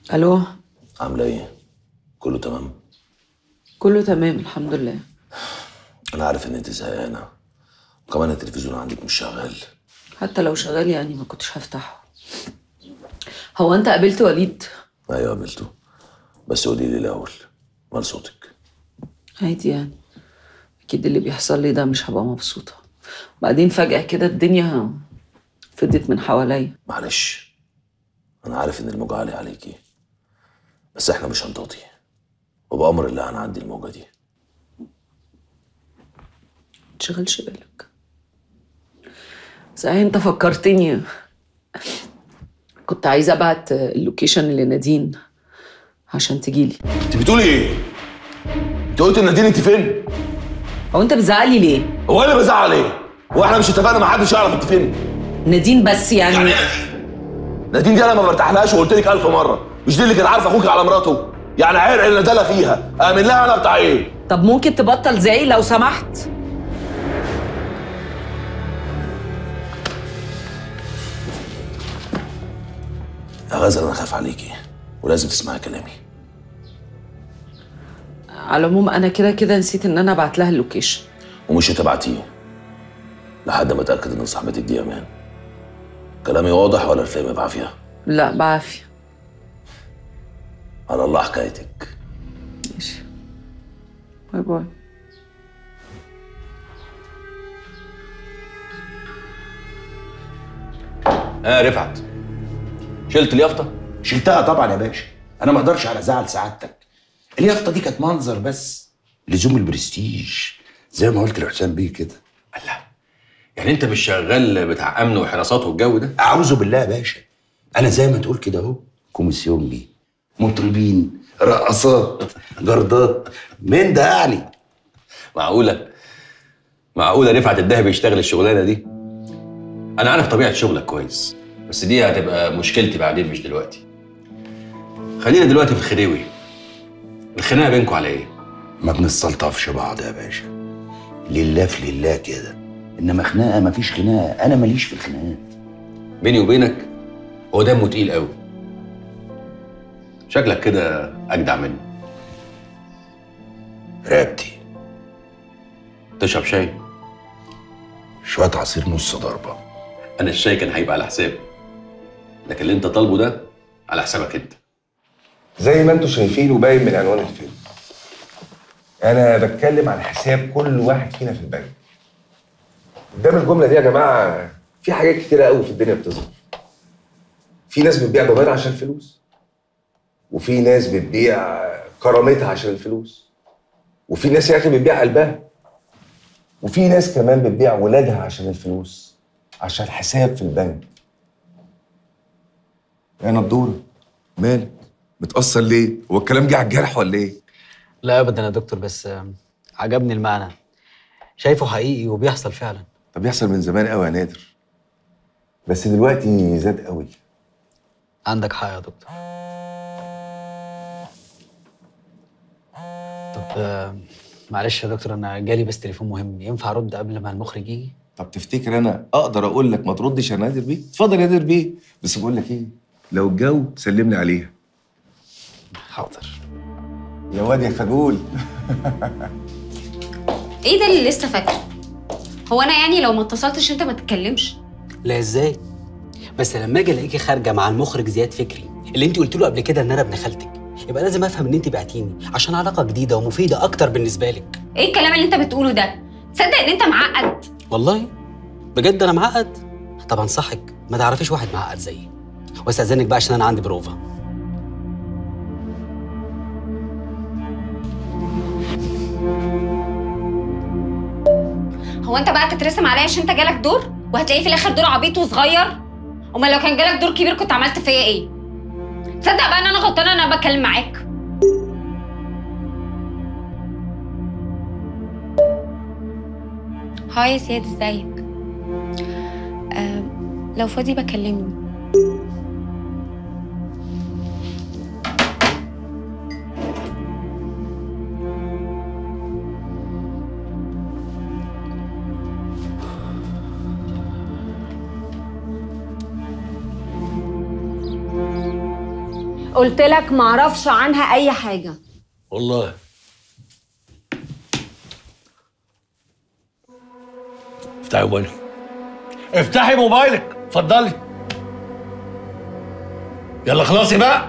الو عامله ايه كله تمام كله تمام الحمد لله انا عارف ان انت زهقانه وكمان التلفزيون عندك مش شغال حتى لو شغال يعني ما كنتش هفتحه هو انت قابلت وليد ايوه قابلته بس قولي لي الاول مال صوتك عادي يعني اكيد اللي بيحصل لي ده مش هبقى مبسوطه بعدين فجاه كده الدنيا فضت من حواليا معلش انا عارف ان الموجه عاليه عليكي بس احنا مش هنطاطي وبامر الله هنعدي الموجه دي تشغلش بالك صحيح انت فكرتني كنت عايزه ابعت اللوكيشن لنادين عشان تجيلي انت بتقولي ايه انت قلت لنادين انت فين هو انت بتزعلي ليه هو انا بزعل ايه هو احنا مش اتفقنا ما حدش يعرف انت فين نادين بس يعني, يعني ايه نادين دي انا ما برتاحلهاش وقلت لك الف مره مش دي اللي كان عارف اخوك على مراته يعني عرق الندالة فيها امن لها انا بتاع ايه طب ممكن تبطل زعيق لو سمحت يا غزل انا خايف عليكي ولازم تسمعي كلامي على العموم انا كده كده نسيت ان انا ابعت لها اللوكيشن ومش هتبعتيه لحد ما اتاكد ان صاحبتك دي امان كلامي واضح ولا الفهم بعافيه لا بعافيه على الله حكايتك ماشي باي باي اه رفعت شلت اليافطه شلتها طبعا يا باشا انا ما اقدرش على زعل سعادتك اليافطه دي كانت منظر بس لزوم البرستيج زي ما قلت لحسام بيه كده الله يعني انت مش شغال بتاع امن وحراسات والجو ده اعوذ بالله يا باشا انا زي ما تقول كده اهو كوميسيون بيه مطربين رقصات جردات من ده يعني معقوله معقوله رفعت الدهب يشتغل الشغلانه دي انا عارف طبيعه شغلك كويس بس دي هتبقى مشكلتي بعدين مش دلوقتي خلينا دلوقتي في الخديوي الخناقه بينكم على ايه ما بنستلطفش بعض يا باشا لله في لله كده انما خناقه ما فيش خناقه انا ماليش في الخناقات بيني وبينك هو دمه تقيل قوي شكلك كده اجدع منه رقبتي تشرب شاي شويه عصير نص ضربه انا الشاي كان هيبقى على حسابي لكن اللي انت طالبه ده على حسابك انت زي ما انتم شايفين وباين من عنوان الفيلم انا بتكلم عن حساب كل واحد فينا في البنك قدام الجمله دي يا جماعه في حاجات كتيره قوي في الدنيا بتظهر في ناس بتبيع ضميرها عشان الفلوس وفي ناس بتبيع كرامتها عشان الفلوس وفي ناس يا اخي بتبيع قلبها وفي ناس كمان بتبيع ولادها عشان الفلوس عشان حساب في البنك يا نضوره مالك متأثر ليه؟ هو الكلام جه على الجرح ولا ايه؟ لا ابدا يا دكتور بس آم، عجبني المعنى شايفه حقيقي وبيحصل فعلا طب بيحصل من زمان قوي يا نادر بس دلوقتي زاد قوي عندك حق يا دكتور طب آم، معلش يا دكتور انا جالي بس تليفون مهم ينفع ارد قبل ما المخرج يجي طب تفتكر انا اقدر اقول لك ما تردش يا نادر بيه؟ اتفضل يا نادر بيه بس بقول لك ايه؟ لو الجو سلم لي عليها حاضر يا واد يا خجول ايه ده اللي لسه فاكره هو انا يعني لو ما اتصلتش انت ما تتكلمش لا ازاي بس لما اجي الاقيكي خارجه مع المخرج زياد فكري اللي انت قلت له قبل كده ان انا ابن خالتك يبقى لازم افهم ان انت بعتيني عشان علاقه جديده ومفيده اكتر بالنسبه لك ايه الكلام اللي انت بتقوله ده تصدق ان انت معقد والله بجد انا معقد طب انصحك ما تعرفيش واحد معقد زيي واستاذنك بقى عشان انا عندي بروفا هو انت بقى تترسم عليا عشان انت جالك دور وهتلاقيه في الاخر دور عبيط وصغير امال لو كان جالك دور كبير كنت عملت فيا ايه تصدق بقى ان انا غلطانه ان انا بتكلم معاك هاي يا سياد ازيك آه لو فاضي بكلمني قلت لك معرفش عنها اي حاجه والله افتحي موبايلك افتحي موبايلك اتفضلي يلا خلاصي بقى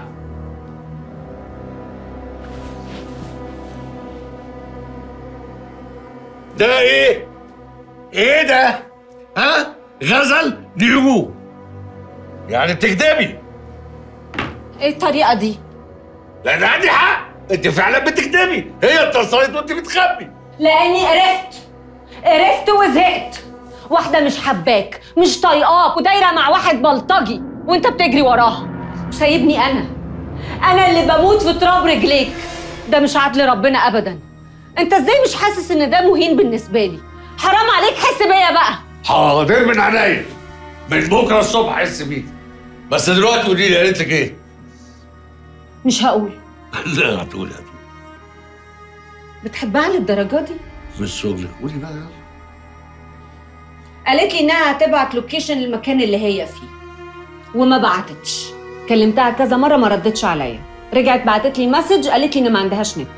ده ايه؟ ايه ده؟ ها؟ غزل دي هجوم يعني بتكدبي ايه الطريقه دي لان عندي حق انت فعلا بتكدبي هي اتصلت وانت بتخبي لاني قرفت قرفت وزهقت واحده مش حباك مش طايقاك ودايره مع واحد بلطجي وانت بتجري وراها سايبني انا انا اللي بموت في تراب رجليك ده مش عدل ربنا ابدا انت ازاي مش حاسس ان ده مهين بالنسبه لي حرام عليك حس بيا بقى حاضر من عينيا من بكره الصبح احس بيك بس دلوقتي قولي لي قالت لك ايه؟ مش هقول لا هتقولي هتقولي بتحبها للدرجه دي مش شغلك قولي بقى يلا قالت لي انها هتبعت لوكيشن المكان اللي هي فيه وما بعتتش كلمتها كذا مره ما ردتش عليا رجعت بعتت لي مسج قالت لي ان ما عندهاش نت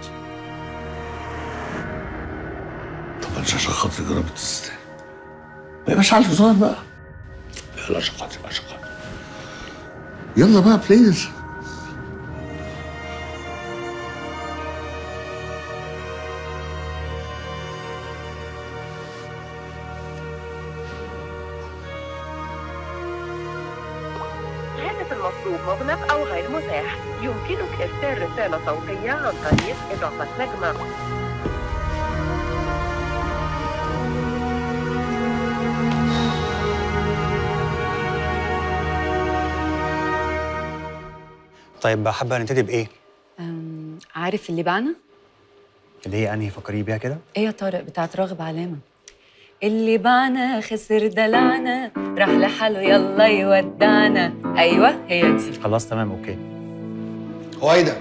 طب انت عشان خاطري جربت تستاهل ما يبقاش على الهزار بقى يلا عشان خاطري عشان خاطري يلا بقى بليز الهاتف المطلوب مغلق أو غير متاح يمكنك إرسال رسالة صوتية عن طريق إضافة نجمة طيب حابه نبتدي بايه أم، عارف اللي بعنا؟ اللي هي انهي فكري بيها كده ايه يا طارق بتاعت راغب علامة اللي بعنا خسر دلعنا راح لحاله يلا يودعنا ايوه هي دي خلاص تمام اوكي هويدا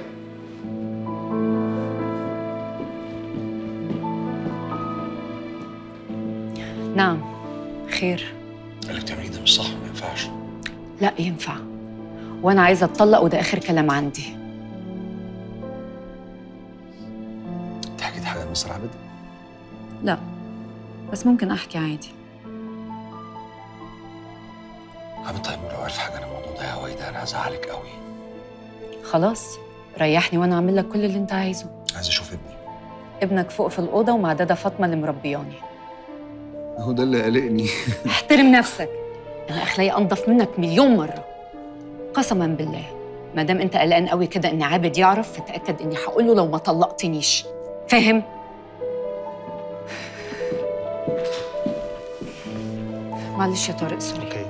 نعم خير اللي بتعمليه ده مش صح ما ينفعش لا ينفع وانا عايزه اتطلق وده اخر كلام عندي انت حكيت حاجه لمستر عابد لا بس ممكن احكي عادي عابد طيب لو عرف حاجه عن الموضوع ده يا هويدا انا هزعلك قوي خلاص ريحني وانا اعمل لك كل اللي انت عايزه عايز اشوف ابني ابنك فوق في الاوضه ومع دادا فاطمه اللي مربياني هو ده اللي قلقني احترم نفسك انا اخلاقي انضف منك مليون مره قسما بالله ما دام انت قلقان قوي كده ان عابد يعرف فتاكد اني هقول له لو ما طلقتنيش فاهم معلش يا طارق سوري اوكي